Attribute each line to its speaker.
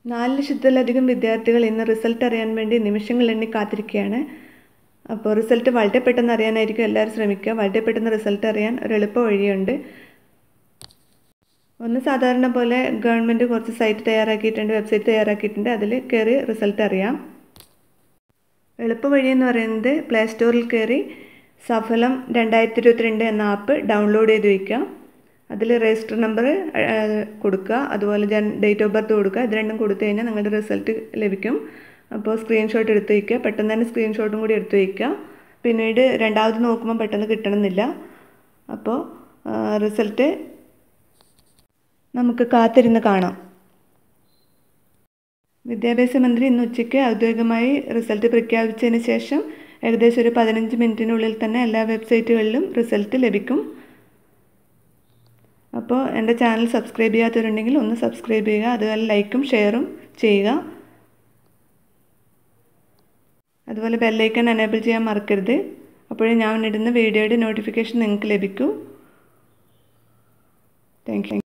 Speaker 1: നാല് ലക്ഷത്തിലധികം വിദ്യാർത്ഥികൾ ഇന്ന് റിസൾട്ട് അറിയാൻ വേണ്ടി നിമിഷങ്ങൾ എണ്ണി കാത്തിരിക്കുകയാണ് അപ്പോൾ റിസൾട്ട് വളരെ പെട്ടെന്ന് അറിയാനായിരിക്കും എല്ലാവരും ശ്രമിക്കുക വളരെ പെട്ടെന്ന് റിസൾട്ട് അറിയാൻ ഒരു എളുപ്പ വഴിയുണ്ട് ഒന്ന് സാധാരണ പോലെ ഗവൺമെൻറ് കുറച്ച് സൈറ്റ് തയ്യാറാക്കിയിട്ടുണ്ട് വെബ്സൈറ്റ് തയ്യാറാക്കിയിട്ടുണ്ട് അതിൽ കയറി റിസൾട്ട് അറിയാം എളുപ്പ വഴി എന്ന് പറയുന്നത് പ്ലേ സ്റ്റോറിൽ കയറി സഫലം രണ്ടായിരത്തി ഇരുപത്തിരണ്ട് എന്ന ആപ്പ് ഡൗൺലോഡ് ചെയ്ത് വയ്ക്കുക അതിൽ രജിസ്റ്റർ നമ്പർ കൊടുക്കുക അതുപോലെ ജൻ ഡേറ്റ് ഓഫ് ബർത്ത് കൊടുക്കുക ഇത് രണ്ടും കൊടുത്തു കഴിഞ്ഞാൽ നിങ്ങളുടെ റിസൾട്ട് ലഭിക്കും അപ്പോൾ സ്ക്രീൻഷോട്ട് എടുത്ത് വയ്ക്കുക പെട്ടെന്ന് തന്നെ സ്ക്രീൻഷോട്ടും കൂടി എടുത്ത് വയ്ക്കുക പിന്നീട് രണ്ടാമത് നോക്കുമ്പോൾ പെട്ടെന്ന് കിട്ടണമെന്നില്ല അപ്പോൾ റിസൾട്ട് നമുക്ക് കാത്തിരുന്ന് കാണാം വിദ്യാഭ്യാസ മന്ത്രി ഇന്ന് ഉച്ചയ്ക്ക് ഔദ്യോഗികമായി റിസൾട്ട് പ്രഖ്യാപിച്ചതിന് ശേഷം ഏകദേശം ഒരു പതിനഞ്ച് മിനിറ്റിനുള്ളിൽ തന്നെ എല്ലാ വെബ്സൈറ്റുകളിലും റിസൾട്ട് ലഭിക്കും അപ്പോൾ എൻ്റെ ചാനൽ സബ്സ്ക്രൈബ് ചെയ്യാത്തവരുണ്ടെങ്കിൽ ഒന്ന് സബ്സ്ക്രൈബ് ചെയ്യുക അതുപോലെ ലൈക്കും ഷെയറും ചെയ്യുക അതുപോലെ ബെല്ലൈക്കൺ എനേബിൾ ചെയ്യാൻ മറക്കരുത് അപ്പോഴേ ഞാൻ ഇടുന്ന വീഡിയോയുടെ നോട്ടിഫിക്കേഷൻ നിങ്ങൾക്ക് ലഭിക്കൂ താങ്ക് യു